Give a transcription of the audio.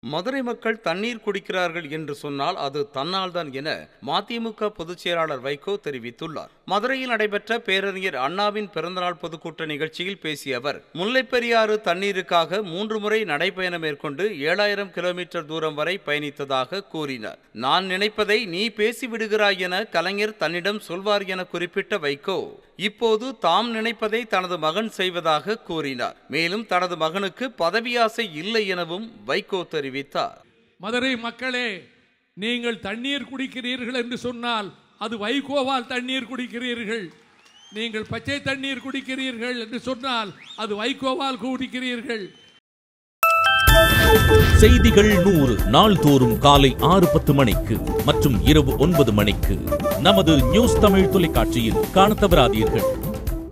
மதுரை மக்கள் தண்ணீர் குடிக்கிறார்கள் என்று சொன்னால் அது தன்னால்தான் என மதிமுக பொதுச் செயலாளர் வைகோ தெரிவித்துள்ளார் மதுரையில் நடைபெற்ற பேரறிஞர் அண்ணாவின் பிறந்தநாள் பொதுக்கூட்ட நிகழ்ச்சியில் பேசிய அவர் முல்லைப்பெரியாறு தண்ணீருக்காக மூன்று முறை நடைபயணம் மேற்கொண்டு ஏழாயிரம் கிலோமீட்டர் தூரம் வரை பயணித்ததாக கூறினார் நான் நினைப்பதை நீ பேசிவிடுகிறாய் என கலைஞர் தன்னிடம் சொல்வார் என குறிப்பிட்ட வைகோ இப்போது தாம் நினைப்பதை தனது மகன் செய்வதாக கூறினார் மேலும் தனது மகனுக்கு பதவி ஆசை இல்லை எனவும் வைகோ தெரிவித்தார் மதுரை மக்களே நீங்கள் தண்ணீர் குடிக்கிறீர்கள் என்று சொன்னால் அது வைகோவால் தண்ணீர் குடிக்கிறீர்கள் நீங்கள் பச்சை தண்ணீர் குடிக்கிறீர்கள் என்று சொன்னால் அது வைகோவால் குடிக்கிறீர்கள் செய்திகள் நூறு நாள்தோறும் காலை ஆறு பத்து மணிக்கு மற்றும் இரவு ஒன்பது மணிக்கு நமது நியூஸ் தமிழ் தொலைக்காட்சியில் காணத் தவறாதீர்கள்